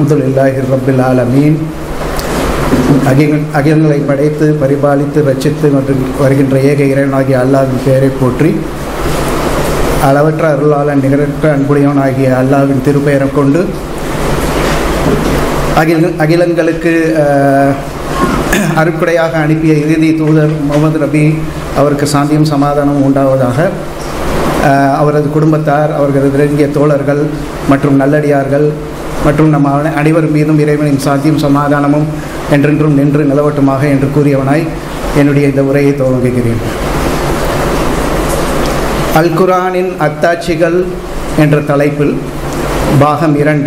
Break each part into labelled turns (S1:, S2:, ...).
S1: அல்ஹம்துலில்லாஹி ரப்பில் ஆலமீன் அகில அகிலங்களை படைத்து பரிபாலித்து ரட்சித்து மற்றும் வருகின்ற ஏக இறைவனாகிய அல்லாவின் பெயரை போற்றி அளவற்ற அருளாளன் நிகரற்ற அன்புடையவனாகிய அல்லாவின் திருப்பெயரை கொண்டு அகில அகிலங்களுக்கு அஹ், அருட்கொடையாக அனுப்பிய இறுதி தூதர் முகமது நபி அவருக்கு சாந்தியும் சமாதானமும் உண்டாவதாக அஹ், அவரது குடும்பத்தார் அவர்களது நெருங்கிய தோழர்கள் மற்றும் நல்லடியார்கள் மற்றும் நம்ம அனை- அனைவர் மீதும் இறைவனின் சாந்தியும் சமாதானமும் என்றென்றும் நின்று நிலவட்டுமாக என்று கூறியவனாய் என்னுடைய இந்த உரையை துவங்குகிறேன் அல் குரானின் அத்தாட்சிகள் என்ற தலைப்பில் பாகம் இரண்டு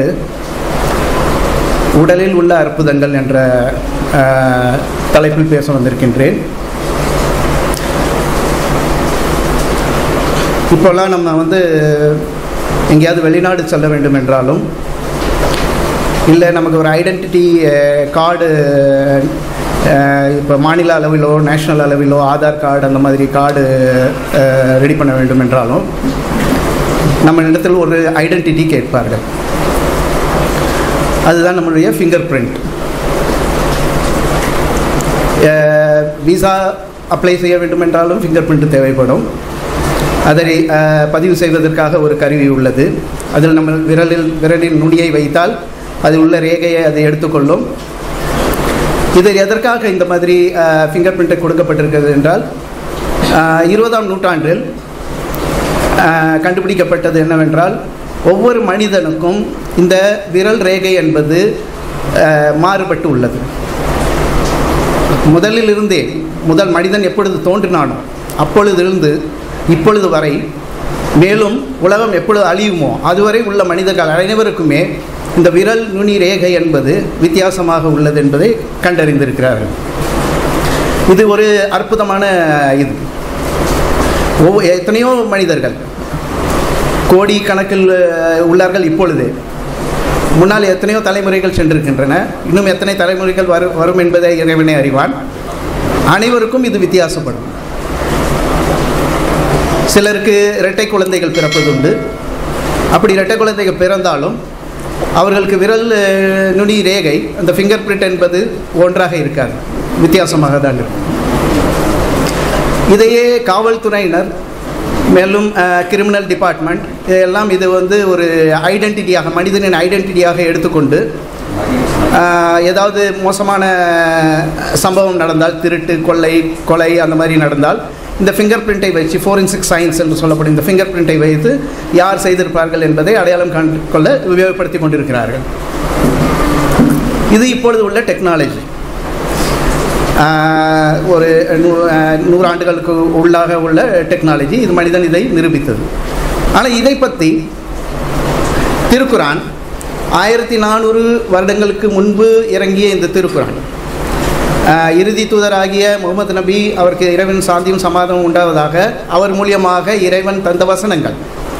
S1: உடலில் உள்ள அற்புதங்கள் என்ற அஹ், தலைப்பில் பேச வந்திருக்கின்றேன் இப்போல்லாம் நம்ம வந்து எங்கேயாவது வெளிநாடு செல்ல வேண்டும் என்றாலும் இல்லை நமக்கு ஒரு ஐடென்டிட்டி கார்டு இப்போ மாநில அளவிலோ நேஷ்னல் அளவிலோ ஆதார் கார்டு அந்த மாதிரி கார்டு ரெடி பண்ண வேண்டும் என்றாலும் நம்ம இடத்தில் ஒரு ஐடென்டிட்டி கேட்பார்கள் அதுதான் நம்மளுடைய ஃபிங்கர் பிரிண்ட் விசா அப்ளை செய்ய வேண்டும் என்றாலும் ஃபிங்கர் பிரிண்ட் தேவைப்படும் அதை அஹ், பதிவு செய்வதற்காக ஒரு கருவி உள்ளது அதில் நம்ம விரலில் விரலின் நுனியை வைத்தால் அதில் உள்ள ரேகையை அதை எடுத்துக்கொள்ளும் இது எதற்காக இந்த மாதிரி ஃபிங்கர் பிரிண்ட்டை கொடுக்கப்பட்டிருக்கிறது என்றால் அஹ், இருபதாம் நூற்றாண்டில் அஹ், கண்டுபிடிக்கப்பட்டது என்னவென்றால் ஒவ்வொரு மனிதனுக்கும் இந்த விரல் ரேகை என்பது அஹ், மாறுபட்டு உள்ளது முதலில் இருந்தே முதல் மனிதன் எப்பொழுது தோன்றினானோ அப்பொழுதிருந்து இப்பொழுது வரை மேலும் உலகம் எப்பொழுது அழியுமோ அதுவரை உள்ள மனிதர்கள் அனைவருக்குமே இந்த விரல் நுனி ரேகை என்பது வித்தியாசமாக உள்ளது என்பதை கண்டறிந்திருக்கிறார்கள் இது ஒரு அற்புதமான இது ஒவ்வொரு எத்தனையோ மனிதர்கள் கோடி கணக்கில் அஹ், உள்ளார்கள் இப்பொழுது முன்னால் எத்தனையோ தலைமுறைகள் சென்றிருக்கின்றன இன்னும் எத்தனை தலைமுறைகள் வரும் வரும் என்பதை இறைவனை அறிவான் அனைவருக்கும் இது வித்தியாசப்படும் சிலருக்கு இரட்டை குழந்தைகள் பிறப்பதுண்டு அப்படி இரட்டை குழந்தைகள் பிறந்தாலும் அவர்களுக்கு விரல் அஹ், நுனி ரேகை அந்த ஃபிங்கர் பிரிண்ட் என்பது ஒன்றாக இருக்காது வித்தியாசமாக தான் இருக்கும் இதையே காவல்துறையினர் மேலும் கிரிமினல் டிபார்ட்மெண்ட் இதெல்லாம் இது வந்து ஒரு ஐடென்டிட்டியாக மனிதனின் ஐடென்டிட்டியாக எடுத்துக்கொண்டு அஹ், ஏதாவது மோசமான சம்பவம் நடந்தால் திருட்டு கொள்ளை கொலை அந்த மாதிரி நடந்தால் இந்த ஃபிங்கர் பிரிண்ட்டை வச்சு ஃபோரென்சிக் சயின்ஸ் என்று சொல்லப்படும் இந்த ஃபிங்கர் பிரிண்ட்டை வைத்து யார் செய்திருப்பார்கள் என்பதை அடையாளம் கண்டு கொள்ள உபயோகப்படுத்தி கொண்டிருக்கிறார்கள் இது இப்பொழுது உள்ள டெக்னாலஜி ஆஹ் ஒரு நூ ஆஹ் நூறாண்டுகளுக்கு உள்ளாக உள்ள டெக்னாலஜி இது மனிதன் இதை நிரூபித்தது ஆனால் இதை பற்றி திருக்குரான் ஆயிரத்தி நானூறு வருடங்களுக்கு முன்பு இறங்கிய இந்த திருக்குரான் ஆஹ் இறுதி தூதராகிய முகமது நபி அவருக்கு இறைவன் சாந்தியும் சமாதானம் உண்டாவதாக அவர் மூலியமாக இறைவன் தந்த வசனங்கள்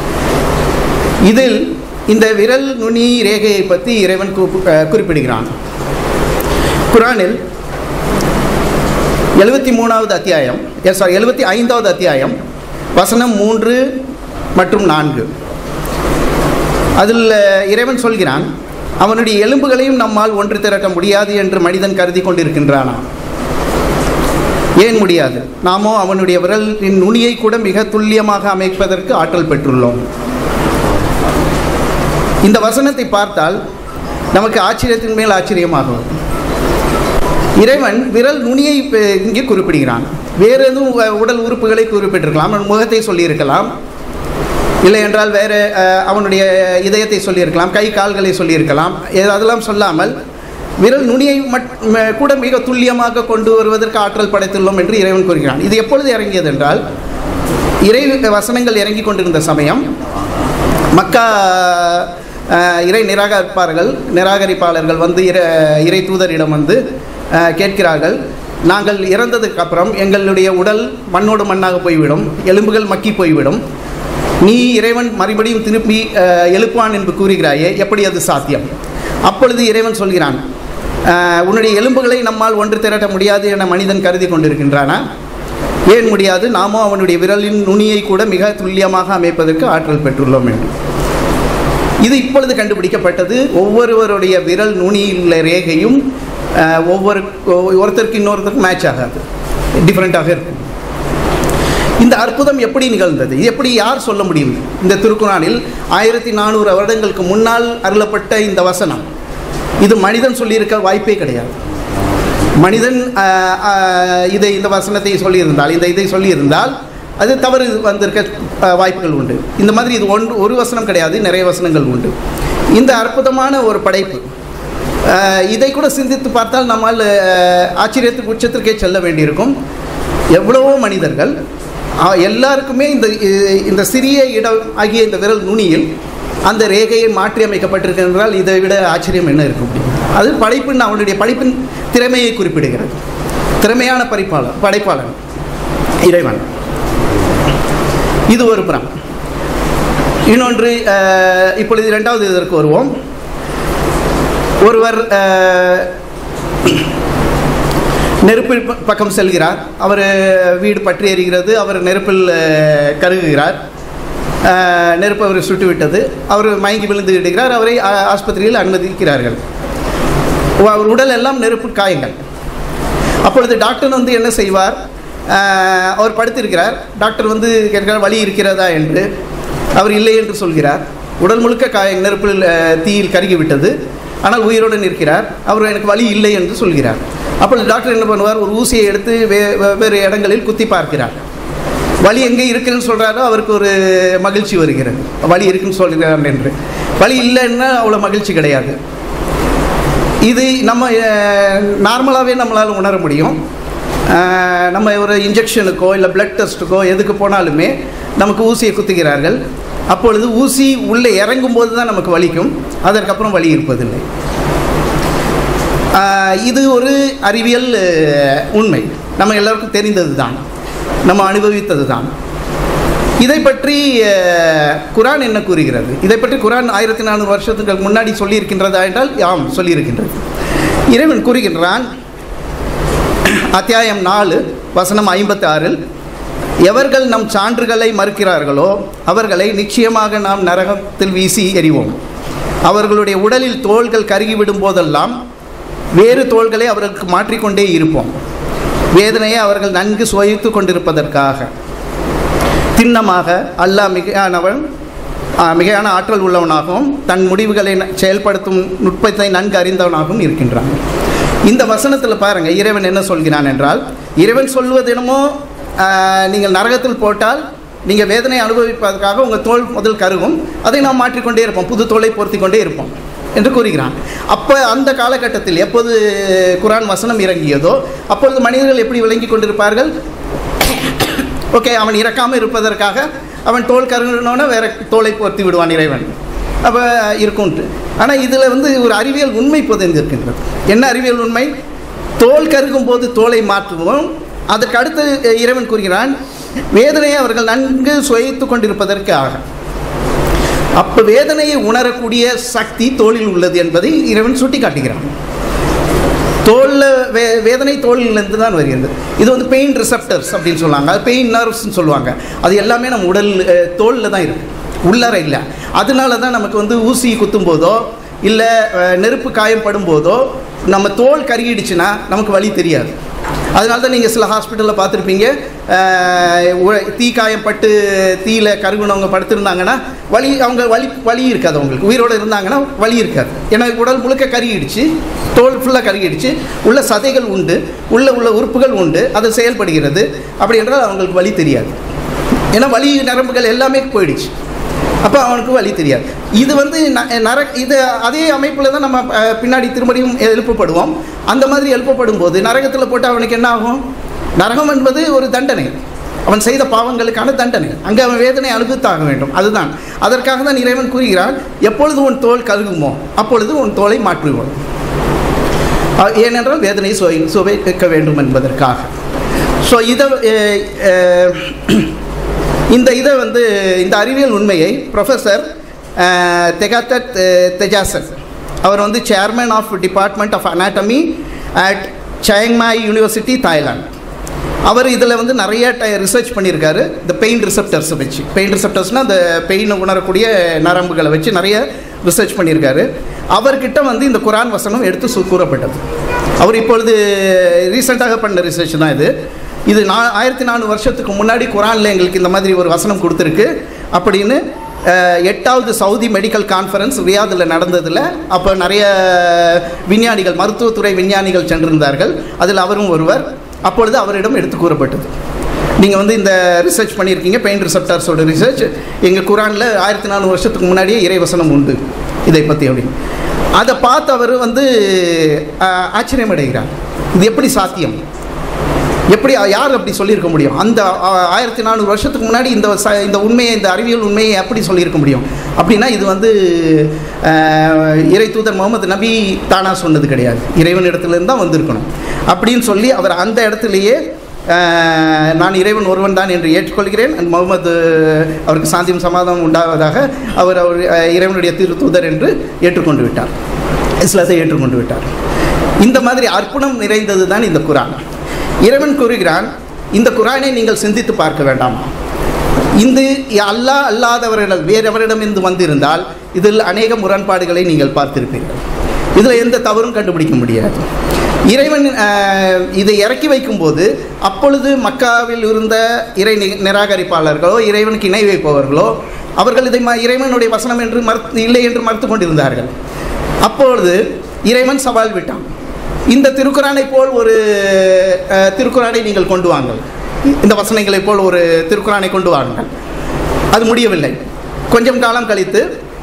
S1: இதில் இந்த விரல் நுனி ரேகையை பற்றி இறைவன் கூப்பு- ஆஹ் குறிப்பிடுகிறான் குரானில் எழுபத்தி மூணாவது அத்தியாயம் சாரி எழுபத்தி ஐந்தாவது அத்தியாயம் வசனம் மூன்று மற்றும் நான்கு அதில் இறைவன் சொல்கிறான் அவனுடைய எலும்புகளையும் நம்மால் ஒன்று திரட்ட முடியாது என்று மனிதன் கருதி கொண்டிருக்கின்றானா ஏன் முடியாது நாமோ அவனுடைய விரலின் நுனியை கூட மிக துல்லியமாக அமைப்பதற்கு ஆற்றல் பெற்றுள்ளோம் இந்த வசனத்தை பார்த்தால் நமக்கு ஆச்சரியத்தின் மேல் ஆச்சரியமாகும் இறைவன் விரல் நுனியை இப்ப இங்கே குறிப்பிடுகிறான் வேறு எதுவும் உ- உடல் உறுப்புகளை குறிப்பிட்டிருக்கலாம் அவன் முகத்தை சொல்லியிருக்கலாம் இல்லை என்றால் வேறு அஹ், அவனுடைய இதயத்தை சொல்லியிருக்கலாம் கை கால்களை சொல்லியிருக்கலாம் ஏ- அதெல்லாம் சொல்லாமல் விரல் நுனியை மட் ம- கூட மிக துல்லியமாக கொண்டு வருவதற்கு ஆற்றல் படைத்துள்ளோம் என்று இறைவன் கூறுகிறான் இது எப்பொழுது இறங்கியது என்றால் இறை வசனங்கள் இறங்கி கொண்டிருந்த சமயம் மக்கா அஹ், இறை நிராகரிப்பார்கள் நிராகரிப்பாளர்கள் வந்து இறை இறை தூதரிடம் வந்து அஹ், கேட்கிறார்கள் நாங்கள் இறந்ததுக்கு அப்புறம் எங்களுடைய உடல் மண்ணோடு மண்ணாக போய்விடும் எலும்புகள் மக்கி போய்விடும் நீ இறைவன் மறுபடியும் திருப்பி அஹ், எழுப்புவான் என்று கூறுகிறாயே எப்படி அது சாத்தியம் அப்பொழுது இறைவன் சொல்கிறான் அஹ், உன்னுடைய எலும்புகளை நம்மால் ஒன்று திரட்ட முடியாது என மனிதன் கருதி கொண்டிருக்கின்றானா ஏன் முடியாது நாமோ அவனுடைய விரலின் நுனியை கூட மிக துல்லியமாக அமைப்பதற்கு ஆற்றல் பெற்றுள்ளோம் என்று இது இப்பொழுது கண்டுபிடிக்கப்பட்டது ஒவ்வொருவருடைய விரல் நுனியில் ரேகையும் அஹ், ஒவ்வொரு ஒருத்தருக்கு இன்னொருத்தருக்கு மேட்ச் ஆகாது டிஃப்ரெண்ட்டாக இருக்கும் இந்த அற்புதம் எப்படி நிகழ்ந்தது இது எப்படி யார் சொல்ல முடியும் இந்த திருக்குறானில் ஆயிரத்தி நானூறு வருடங்களுக்கு முன்னால் அருளப்பட்ட இந்த வசனம் இது மனிதன் சொல்லியிருக்க வாய்ப்பே கிடையாது மனிதன் ஆஹ், ஆஹ், இதை இந்த வசனத்தை சொல்லியிருந்தால் இந்த இதை சொல்லியிருந்தால் அது தவறு வந்திருக்க ஆஹ், வாய்ப்புகள் உண்டு இந்த மாதிரி இது ஒன்று ஒரு வசனம் கிடையாது நிறைய வசனங்கள் உண்டு இந்த அற்புதமான ஒரு படைப்பு ஆஹ், இதை கூட சிந்தித்து பார்த்தால் நம்மால் ஆஹ், ஆச்சரியத்துக்கு உச்சத்திற்கே செல்ல வேண்டியிருக்கும் எவ்வளவோ மனிதர்கள் ஆஹ், எல்லாருக்குமே இந்த இ- இந்த சிறிய இடம் ஆகிய இந்த விரல் நுனியில் அந்த ரேகையை மாற்றி அமைக்கப்பட்டிருக்கு என்றால் இதை விட ஆச்சரியம் என்ன இருக்கும் அது படைப்பின் அவனுடைய படைப்பின் திறமையை குறிப்பிடுகிறது திறமையான படைப்பாளர் படைப்பாளன் இறைவன் இது ஒரு புறம் இன்னொன்று அஹ், இப்பொழுது இரண்டாவது இதற்கு வருவோம் ஒருவர் அஹ், நெருப்பில் ப- பக்கம் செல்கிறார் அவர் வீடு பற்றி எறிகிறது அவர் நெருப்பில் அஹ், கருகுகிறார் அஹ், நெருப்பு அவரை சுட்டுவிட்டது அவர் மயங்கி விழுந்து விடுகிறார் அவரை ஆ- ஆஸ்பத்திரியில் அனுமதிக்கிறார்கள் உ- அவர் உடல் எல்லாம் நெருப்பு காயங்கள் அப்பொழுது டாக்டர் வந்து என்ன செய்வார் அஹ், அவர் படுத்திருக்கிறார் டாக்டர் வந்து கேட்கிறார் வலி இருக்கிறதா என்று அவர் இல்லை என்று சொல்கிறார் உடல் முழுக்க காய நெருப்பில் அஹ், தீயில் கருகிவிட்டது ஆனால் உயிரோடு நிற்கிறார் அவர் எனக்கு வலி இல்லை என்று சொல்கிறார் அப்பொழுது டாக்டர் என்ன பண்ணுவார் ஒரு ஊசியை எடுத்து வே வெவ்வேறு இடங்களில் குத்தி பார்க்கிறார் வலி எங்கே இருக்குன்னு சொல்கிறாரோ அவருக்கு ஒரு மகிழ்ச்சி வருகிறது வலி இருக்குன்னு சொல்கிறார் என்று வலி இல்லைன்னா அவ்வளோ மகிழ்ச்சி கிடையாது இது நம்ம நார்மலாகவே நம்மளால் உணர முடியும் அஹ், நம்ம ஒரு இன்ஜெக்ஷனுக்கோ இல்லை பிளட் டெஸ்ட்டுக்கோ எதுக்கு போனாலுமே நமக்கு ஊசியை குத்துகிறார்கள் அப்பொழுது ஊசி உள்ளே இறங்கும் போது தான் நமக்கு வலிக்கும் அதற்கப்புறம் வலி இருப்பதில்லை அஹ், இது ஒரு அறிவியல் அஹ், உண்மை நம்ம எல்லாருக்கும் தெரிந்தது தான் நம்ம அனுபவித்தது தான் இதை பற்றி அஹ், குரான் என்ன கூறுகிறது இதை பற்றி குரான் ஆயிரத்தி நானூறு வருஷத்துக்கு முன்னாடி சொல்லியிருக்கின்றதா என்றால் யாம் சொல்லியிருக்கின்றது இறைவன் கூறுகின்றான் அத்தியாயம் நாலு வசனம் ஐம்பத்தாறில் எவர்கள் நம் சான்றுகளை மறுக்கிறார்களோ அவர்களை நிச்சயமாக நாம் நரகத்தில் வீசி எறிவோம் அவர்களுடைய உடலில் தோள்கள் கருகிவிடும் போதெல்லாம் வேறு தோள்களை அவர்களுக்கு மாற்றிக்கொண்டே இருப்போம் வேதனையை அவர்கள் நன்கு சுவைத்து கொண்டிருப்பதற்காக திண்ணமாக அல்லாஹ் மிகையானவன் ஆ, மிகையான ஆற்றல் உள்ளவனாகவும் தன் முடிவுகளை ந- செயல்படுத்தும் நுட்பத்தை நன்கு அறிந்தவனாகவும் இருக்கின்றான் இந்த வசனத்தில் பாருங்க இறைவன் என்ன சொல்கிறான் என்றால் இறைவன் சொல்வது என்னமோ ஆ, நீங்கள் நரகத்தில் போட்டால் நீங்கள் வேதனை அனுபவிப்பதற்காக உங்கள் தோல் முதல் கருகும் அதை நாம் மாற்றிக்கொண்டே இருப்போம் புது தோலை பொருத்தி கொண்டே இருப்போம் என்று கூறுகிறான் அப்போ அந்த காலகட்டத்தில் எப்போது குரான் வசனம் இறங்கியதோ அப்பொழுது மனிதர்கள் எப்படி விளங்கி கொண்டிருப்பார்கள் ஓகே அவன் இறக்காமல் இருப்பதற்காக அவன் தோல் கருங்கினோன்னே வேற தோலை பொருத்தி விடுவான் இறைவன் அப்போ இருக்கும்ட்டு ஆனால் இதில் வந்து ஒரு அறிவியல் உண்மை புதைந்திருக்கின்றது என்ன அறிவியல் உண்மை தோல் கருகும் போது தோலை மாற்றுவோம் அதற்கு அடுத்து இறைவன் கூறுகிறான் வேதனையை அவர்கள் நன்கு சுவைத்து கொண்டிருப்பதற்காக அப்போ வேதனையை உணரக்கூடிய சக்தி தோளில் உள்ளது என்பதை இறைவன் சுட்டி காட்டுகிறான் தோலில் வே வேதனை தோலிலிருந்து தான் வருகிறது இது வந்து பெயின் ரிசப்டர்ஸ் அப்படின்னு சொல்லுவாங்க அது பெயின் நர்வ்ஸ்னு சொல்லுவாங்க அது எல்லாமே நம்ம உடல் தோலில் தான் இருக்குது உள்ளார இல்லை அதனால தான் நமக்கு வந்து ஊசி குத்தும் போதோ இல்லை நெருப்பு காயம் படும் போதோ நம்ம தோல் கருகிடுச்சுன்னா நமக்கு வலி தெரியாது அதனால தான் நீங்கள் சில ஹாஸ்பிட்டலில் பார்த்துருப்பீங்க அஹ், உ- தீ காயம் பட்டு தீயில கருகுனவங்க படுத்திருந்தாங்கன்னா வலி அவங்க வலி வலி இருக்காது அவங்களுக்கு உயிரோடு இருந்தாங்கன்னா வலி இருக்காது ஏன்னா உடல் முழுக்க கருகிடுச்சு தோல் ஃபுல்லாக கருகிடுச்சு உள்ள சதைகள் உண்டு உள்ள உள்ள உறுப்புகள் உண்டு அது செயல்படுகிறது அப்படி என்றால் அவங்களுக்கு வலி தெரியாது ஏன்னா வலி நரம்புகள் எல்லாமே போயிடுச்சு அப்போ அவனுக்கு வழி தெரியாது இது வந்து ந- நர இது அதே அமைப்பில் தான் நம்ம அஹ், பின்னாடி திரும்படியும் எழுப்பப்படுவோம் அந்த மாதிரி எழுப்பப்படும் போது நரகத்தில் போட்டு அவனுக்கு என்ன ஆகும் நரகம் என்பது ஒரு தண்டனை அவன் செய்த பாவங்களுக்கான தண்டனை அங்கே அவன் வேதனை அனுபவித்தாக வேண்டும் அதுதான் அதற்காக தான் இறைவன் கூறுகிறான் எப்பொழுது உன் தோல் கருகுமோ அப்பொழுது உன் தோலை மாற்றுவோம் அஹ், ஏனென்றால் வேதனை சுவை சுவைக்க வேண்டும் என்பதற்காக ஸோ இதை அஹ், அஹ், இந்த இதை வந்து இந்த அறிவியல் உண்மையை ப்ரொஃபஸர் தெகாத்தட் தெஜாசன் அவர் வந்து chairman of department of anatomy at Chiang Mai university Thailand அவர் இதில் வந்து நிறைய ட ரிசர்ச் பண்ணியிருக்காரு இந்த பெயின் ரிசெப்டர்ஸை வச்சு பெயின் ரிசெப்டர்ஸ்னால் அந்த பெயினை உணரக்கூடிய நரம்புகளை வச்சு நிறைய ரிசர்ச் பண்ணியிருக்காரு அவர்கிட்ட வந்து இந்த குரான் வசனம் எடுத்து சு- கூறப்பட்டது அவர் இப்பொழுது ரீசெண்டாக பண்ண ரிசர்ச் தான் இது இது நான் ஆயிரத்தி நானூறு வருஷத்துக்கு முன்னாடி குரானில் எங்களுக்கு இந்த மாதிரி ஒரு வசனம் கொடுத்துருக்கு அப்படின்னு அஹ், எட்டாவது சவுதி மெடிக்கல் கான்ஃபரன்ஸ் ரியாதில் நடந்ததில் அப்போ நிறைய விஞ்ஞானிகள் மருத்துவத்துறை விஞ்ஞானிகள் சென்றிருந்தார்கள் அதில் அவரும் ஒருவர் அப்பொழுது அவரிடம் எடுத்து கூறப்பட்டது நீங்கள் வந்து இந்த ரிசர்ச் பண்ணியிருக்கீங்க பெயின் ரிசப்டார்ஸோட ரிசர்ச் எங்கள் குரானில் ஆயிரத்தி நானூறு வருஷத்துக்கு முன்னாடியே இறைவசனம் உண்டு இதை பற்றி அப்படின்னு அதை பார்த்து அவர் வந்து அஹ், ஆச்சரியமடைகிறார் இது எப்படி சாத்தியம் எப்படி யார் அப்படி சொல்லியிருக்க முடியும் அந்த ஆ- ஆயிரத்தி நானூறு வருஷத்துக்கு முன்னாடி இந்த ச- இந்த உண்மையை இந்த அறிவியல் உண்மையை எப்படி சொல்லியிருக்க முடியும் அப்படின்னா இது வந்து அஹ், இறை தூதர் முகமது நபி தானா சொன்னது கிடையாது இறைவன் இடத்துலேருந்து தான் வந்திருக்கணும் அப்படின்னு சொல்லி அவர் அந்த இடத்துலையே அஹ், நான் இறைவன் ஒருவன் தான் என்று ஏற்றுக்கொள்கிறேன் and முகமது அவருக்கு சாந்தியும் சமாதானம் உண்டாவதாக அவர் அவர் அஹ், இறைவனுடைய திரு தூதர் என்று ஏற்றுக்கொண்டு விட்டார் இஸ்லாத்தை ஏற்றுக்கொண்டு விட்டார் இந்த மாதிரி அர்ப்பணம் நிறைந்தது தான் இந்த குரான் இறைவன் கூறுகிறான் இந்த குரானை நீங்கள் சிந்தித்து பார்க்க வேண்டாமா இந்த அல்லாஹ் அல்லாதவர்கள் வேறெவரிடமிருந்து வந்திருந்தால் இதில் அநேக முரண்பாடுகளை நீங்கள் பார்த்திருப்பீர்கள் இதில் எந்த தவறும் கண்டுபிடிக்க முடியாது இறைவன் அஹ், இதை இறக்கி வைக்கும்போது அப்பொழுது மக்காவில் இருந்த இறை நி- நிராகரிப்பாளர்களோ இறைவனுக்கு இணை வைப்பவர்களோ அவர்கள் இதை ம- இறைவனுடைய வசனம் என்று மறுத்து இல்லை என்று மறுத்து கொண்டிருந்தார்கள் அப்பொழுது இறைவன் சவால் விட்டான் இந்த திருக்குறானை போல் ஒரு அஹ், திருக்குறானை நீங்கள் கொண்டு வாங்கள் இந்த வசனங்களை போல் ஒரு திருக்குறானை கொண்டு வாருங்கள் அது முடியவில்லை கொஞ்சம் காலம் கழித்து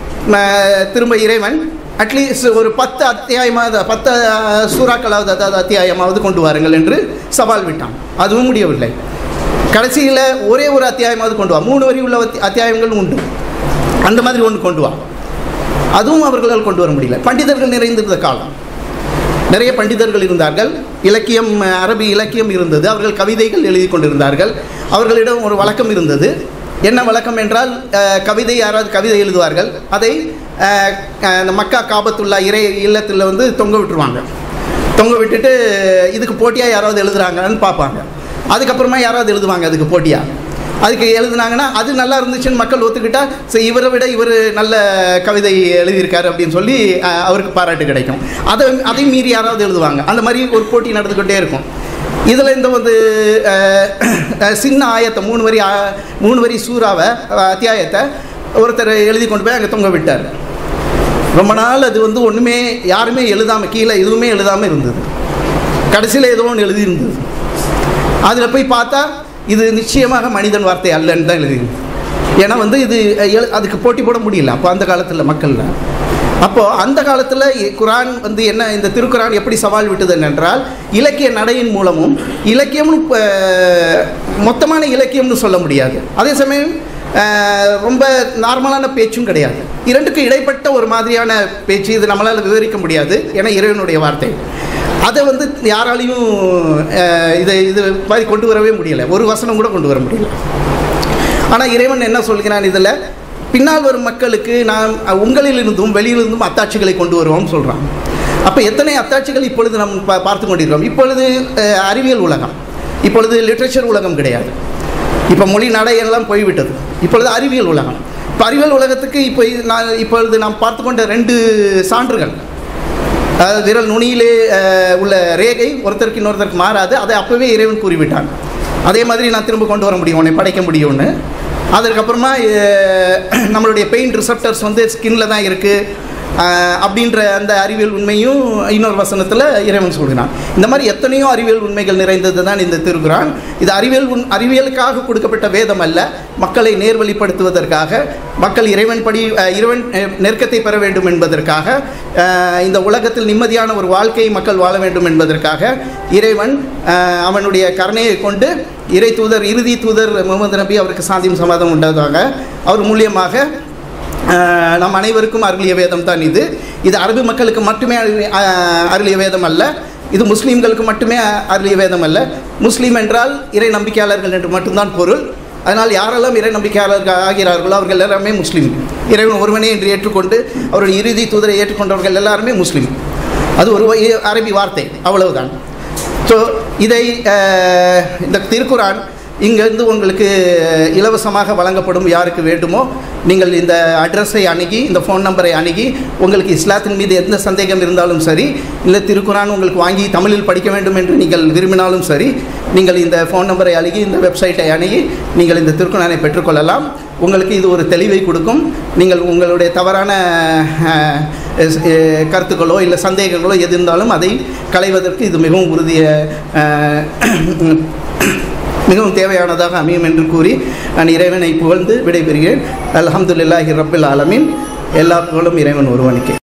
S1: அஹ், திரும்ப இறைவன் அட்லீஸ்ட் ஒரு பத்து அத்தியாயமாவது பத்து அஹ், சூறாக்களாவது அதாவது அத்தியாயமாவது கொண்டு வாருங்கள் என்று சவால் விட்டான் அதுவும் முடியவில்லை கடைசியில் ஒரே ஒரு அத்தியாயமாவது கொண்டு வா மூணு வரி உள்ள அத்தி- அத்தியாயங்கள் உண்டு அந்த மாதிரி ஒன்று கொண்டு வா அதுவும் அவர்களால் கொண்டு வர முடியல பண்டிதர்கள் நிறைந்திருந்த காலம் நிறைய பண்டிதர்கள் இருந்தார்கள் இலக்கியம் அஹ், அரபி இலக்கியம் இருந்தது அவர்கள் கவிதைகள் எழுதி கொண்டிருந்தார்கள் அவர்களிடம் ஒரு வழக்கம் இருந்தது என்ன வழக்கம் என்றால் அஹ், கவிதை யாராவது கவிதை எழுதுவார்கள் அதை அஹ், அஹ், இந்த மக்கா காபத்துல்லா இறை இல்லத்தில் வந்து தொங்க விட்டுருவாங்க தொங்க விட்டுட்டு இதுக்கு போட்டியாக யாராவது எழுதுறாங்கன்னு பார்ப்பாங்க அதுக்கப்புறமா யாராவது எழுதுவாங்க அதுக்கு போட்டியாக அதுக்கு எழுதுனாங்கன்னா அது நல்லா இருந்துச்சுன்னு மக்கள் ஒத்துக்கிட்டா சரி இவரை விட இவர் நல்ல கவிதை எழுதியிருக்காரு அப்படின்னு சொல்லி அஹ், அவருக்கு பாராட்டு கிடைக்கும் அதை அதையும் மீறி யாராவது எழுதுவாங்க அந்த மாதிரி ஒரு போட்டி நடந்துக்கிட்டே இருக்கும் இதில் இந்த வந்து அஹ், அஹ், சின்ன ஆயத்தை மூணு வரி ஆ- மூணு வரி சூறாவை அஹ், அத்தியாயத்தை ஒருத்தர் எழுதி கொண்டு போய் அங்கே தொங்க விட்டார் ரொம்ப நாள் அது வந்து ஒன்றுமே யாருமே எழுதாமல் கீழே எதுவுமே எழுதாமல் இருந்தது கடைசியில் ஏதோ ஒன்று எழுதியிருந்தது அதில் போய் பார்த்தா இது நிச்சயமாக மனிதன் வார்த்தை அல்லன்னு தான் எழுதியிருக்கு ஏன்னா வந்து இது அஹ், எழு- அதுக்கு போட்டி போட முடியல அப்போ அந்த காலத்தில் மக்களில் அப்போது அந்த காலத்தில் குரான் வந்து என்ன இந்த திருக்குரான் எப்படி சவால் விட்டது என்றால் இலக்கிய நடையின் மூலமும் இலக்கியம்னு இப்போ மொத்தமான இலக்கியம்னு சொல்ல முடியாது அதே சமயம் அஹ், ரொம்ப நார்மலான பேச்சும் கிடையாது இரண்டுக்கும் இடைப்பட்ட ஒரு மாதிரியான பேச்சு இது நம்மளால் விவரிக்க முடியாது ஏன்னா இறைவனுடைய வார்த்தை அதை வந்து யாராலையும் அஹ், இதை இது மாதிரி கொண்டு வரவே முடியலை ஒரு வசனம் கூட கொண்டு வர முடியல ஆனால் இறைவன் என்ன சொல்கிறான் இதில் பின்னால் வரும் மக்களுக்கு நான் உங்களிலிருந்தும் வெளியிலிருந்தும் அத்தாட்சிகளை கொண்டு வருவோம்னு சொல்கிறான் அப்போ எத்தனை அத்தாட்சிகள் இப்பொழுது நாம் பா பார்த்து கொண்டிருக்கிறோம் இப்பொழுது அஹ், அறிவியல் உலகம் இப்பொழுது லிட்ரேச்சர் உலகம் கிடையாது இப்போ மொழி நடையெல்லாம் போய்விட்டது இப்பொழுது அறிவியல் உலகம் இப்போ அறிவியல் உலகத்துக்கு இப்போ இது நான் இப்பொழுது நாம் பார்த்து கொண்ட ரெண்டு சான்றுகள் அதாவது விரல் நுனியிலே அஹ், உள்ள ரேகை ஒருத்தருக்கு இன்னொருத்தருக்கு மாறாது அதை அப்போவே இறைவன் கூறிவிட்டான் அதே மாதிரி நான் திரும்ப கொண்டு வர முடியும் உன்னை படைக்க முடியும்னு அதற்கப்புறமா அஹ், நம்மளுடைய பெயின் ரிசப்டர்ஸ் வந்து ஸ்கின்ல தான் இருக்குது அப்படின்ற அந்த அறிவியல் உண்மையும் இன்னொரு வசனத்தில் இறைவன் சொல்கிறான் இந்த மாதிரி எத்தனையோ அறிவியல் உண்மைகள் நிறைந்தது தான் இந்த திருக்குறான் இது அறிவியல் உண் அறிவியலுக்காக கொடுக்கப்பட்ட வேதம் அல்ல மக்களை நேர்வழிப்படுத்துவதற்காக மக்கள் இறைவன் படி அஹ், இறைவன் அஹ், நெருக்கத்தை பெற வேண்டும் என்பதற்காக அஹ், இந்த உலகத்தில் நிம்மதியான ஒரு வாழ்க்கையை மக்கள் வாழ வேண்டும் என்பதற்காக இறைவன் அஹ், அவனுடைய கருணையை கொண்டு இறை தூதர் இறுதி தூதர் முகமது நபி அவருக்கு சாந்தியும் சமாதம் உண்டதாக அவர் மூலியமாக அஹ், நம் அனைவருக்கும் அருளிய வேதம் தான் இது இது அரபு மக்களுக்கு மட்டுமே அருளி- அஹ், அருளிய வேதம் அல்ல இது முஸ்லீம்களுக்கு மட்டுமே அருளிய வேதம் அல்ல முஸ்லீம் என்றால் இறை நம்பிக்கையாளர்கள் என்று மட்டும்தான் பொருள் அதனால் யாரெல்லாம் இறை நம்பிக்கையாளர்கள் ஆகிறார்களோ அவர்கள் எல்லாருமே முஸ்லீம் இறைவன் ஒருவனே என்று ஏற்றுக்கொண்டு அவருடைய இறுதி தூதரை ஏற்றுக்கொண்டவர்கள் எல்லாருமே முஸ்லீம் அது ஒரு வ- அரபி வார்த்தை அவ்வளவுதான் ஸோ இதை அஹ், இந்த திருக்குரான் இங்கேருந்து உங்களுக்கு இலவசமாக வழங்கப்படும் யாருக்கு வேண்டுமோ நீங்கள் இந்த அட்ரஸை அணுகி இந்த ஃபோன் நம்பரை அணுகி உங்களுக்கு இஸ்லாத்தின் மீது எந்த சந்தேகம் இருந்தாலும் சரி இல்லை திருக்குரான் உங்களுக்கு வாங்கி தமிழில் படிக்க வேண்டும் என்று நீங்கள் விரும்பினாலும் சரி நீங்கள் இந்த ஃபோன் நம்பரை அணுகி இந்த வெப்சைட்டை அணுகி நீங்கள் இந்த திருக்குறானை பெற்றுக்கொள்ளலாம் உங்களுக்கு இது ஒரு தெளிவை கொடுக்கும் நீங்கள் உங்களுடைய தவறான அஹ், அஹ், கருத்துக்களோ இல்லை சந்தேகங்களோ எது இருந்தாலும் அதை களைவதற்கு இது மிகவும் உறுதிய அஹ், மிகவும் தேவையானதாக அமையும் என்று கூறி நான் இறைவனை புகழ்ந்து விடைபெறுகிறேன் அல்ஹம்துலில்லாஹி ரப்பில் ஆலமீன் எல்லா புகழும் இறைவன் ஒருவனுக்கே